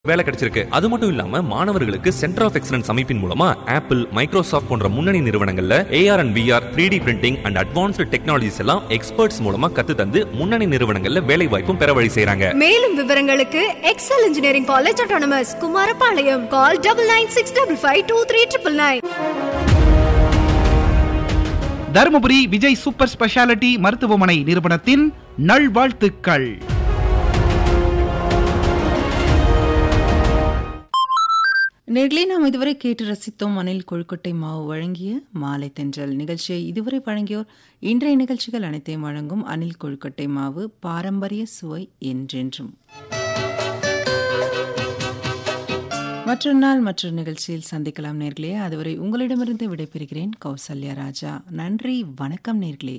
வேலை கிடைச்சிருக்கு அது மட்டும் இல்லாம மாணவர்களுக்கு சென்டர் ஆஃப் எக்ஸலன்ஸ் அமைப்பின் மூலமா ஆப்பிள் மைக்ரோசாஃப்ட் போன்ற முன்னணி நிறுவனங்கள்ல AR and VR three D printing and advanced technologies எல்லாம் எக்ஸ்பர்ட்ஸ் மூலமா கத்து தந்து முன்னணி நிறுவனங்கள்ல வேலை வாய்ப்பும் பெற வழி செய்றாங்க மேலும் விவரங்களுக்கு Excel engineering college autonomous Kumarapalayam call double nine six double five two three triple nine Dharmapuri Vijay super speciality மருத்துவமனை நிறுவனத்தின் நல்வாழ்த்துக்கள் நேர்களே நாம் இதுவரை கேட்டு ரசித்தோம் அனில் கொழுக்கட்டை மாவு வழங்கிய மாலை தென்றல் நிகழ்ச்சியை இதுவரை வழங்கியோர் இன்றைய நிகழ்ச்சிகள் அனைத்தையும் வழங்கும் அனில் கொழுக்கட்டை மாவு பாரம்பரிய சுவை என்றென்றும் மற்றொரு நாள் மற்றொரு நிகழ்ச்சியில் சந்திக்கலாம் நேர்களே அதுவரை உங்களிடமிருந்து விடைபெறுகிறேன் கௌசல்யா ராஜா நன்றி வணக்கம் நேர்களே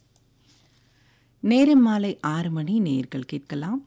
நேரம் மாலை ஆறு மணி நேர்கள் கேட்கலாம்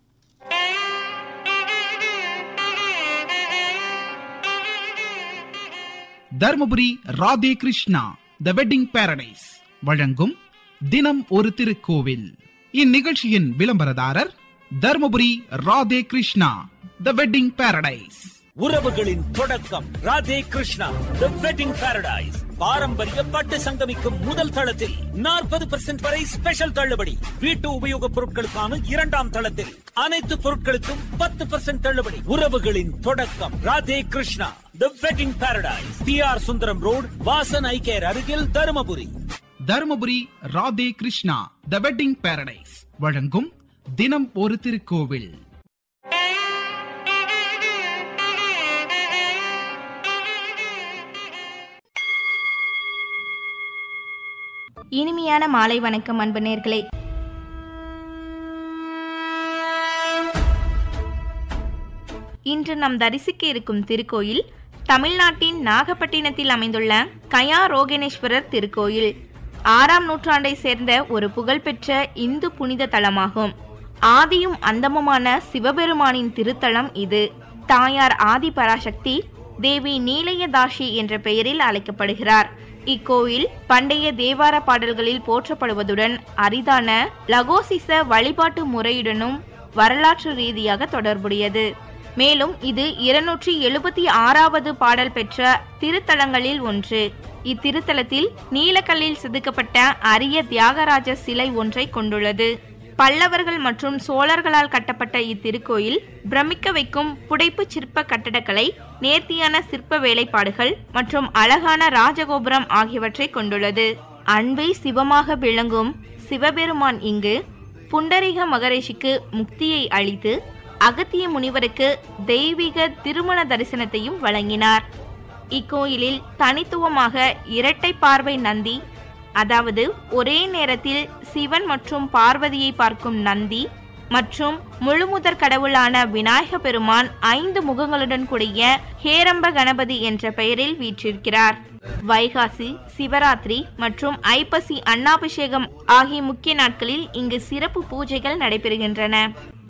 Dharmapuri Radhe Krishna the wedding paradise வழங்கும் தினம் ஒரு திருக்கோவில் இந்நிகழ்ச்சியின் விளம்பரதாரர் Dharmapuri Radhe Krishna the wedding paradise உறவுகளின் தொடக்கம் Radhe Krishna the wedding paradise பாரம்பரிய பட்டு சங்கமிக்கும் முதல் தளத்தில் நாற்பது பெர்சென்ட் வரை ஸ்பெஷல் தள்ளுபடி வீட்டு உபயோகப் பொருட்களுக்கான இரண்டாம் தளத்தில் அனைத்து பொருட்களுக்கும் பத்து பெர்சென்ட் தள்ளுபடி உறவுகளின் தொடக்கம் Radhe Krishna the wedding paradise P R Sundaram road Vasan eye care அருகில் Dharmapuri Dharmapuri Radhe Krishna the wedding paradise வழங்கும் தினம் ஒரு திருக்கோவில் இனிமையான மாலை வணக்கம் அன்பு நேர்களே இன்று நாம் தரிசிக்க இருக்கும் திருக்கோயில் தமிழ்நாட்டின் நாகப்பட்டினத்தில் அமைந்துள்ள கயா ரோகணேஸ்வரர் திருக்கோயில் ஆறாம் நூற்றாண்டை சேர்ந்த ஒரு புகழ்பெற்ற இந்து புனித தலமாகும் ஆதியும் அந்தமுமான சிவபெருமானின் திருத்தலம் இது தாயார் ஆதி பராசக்தி தேவி நீலயதாஷி என்ற பெயரில் அழைக்கப்படுகிறார் இக்கோயில் பண்டைய தேவார பாடல்களில் போற்றப்படுவதுடன் அரிதான லகோசிச வழிபாட்டு முறையுடனும் வரலாற்று ரீதியாக தொடர்புடையது மேலும் இது இருநூற்றி எழுபத்தி ஆறாவது பாடல் பெற்ற திருத்தலங்களில் ஒன்று இத்திருத்தலத்தில் நீலக்கல்லில் செதுக்கப்பட்ட அரிய தியாகராஜ சிலை ஒன்றை கொண்டுள்ளது பல்லவர்கள் மற்றும் சோழர்களால் கட்டப்பட்ட இத்திருக்கோயில் பிரமிக்க வைக்கும் புடைப்பு சிற்ப கட்டடக்கலை நேர்த்தியான சிற்ப வேலைப்பாடுகள் மற்றும் அழகான ராஜகோபுரம் ஆகியவற்றை கொண்டுள்ளது அன்பை சிவமாக விளங்கும் சிவபெருமான் இங்கு புண்டரிக மகரிஷிக்கு முக்தியை அளித்து அகத்திய முனிவருக்கு தெய்வீக திருமண தரிசனத்தையும் வழங்கினார் இக்கோயிலில் தனித்துவமாக இரட்டை பார்வை நந்தி அதாவது ஒரே நேரத்தில் சிவன் மற்றும் பார்வதியை பார்க்கும் நந்தி மற்றும் முழுமுதற் கடவுளான விநாயக பெருமான் ஐந்து முகங்களுடன் கூடிய ஹேரம்ப கணபதி என்ற பெயரில் வீற்றிருக்கிறார் வைகாசி சிவராத்திரி மற்றும் ஐப்பசி அன்னாபிஷேகம் ஆகிய முக்கிய நாட்களில் இங்கு சிறப்பு பூஜைகள் நடைபெறுகின்றன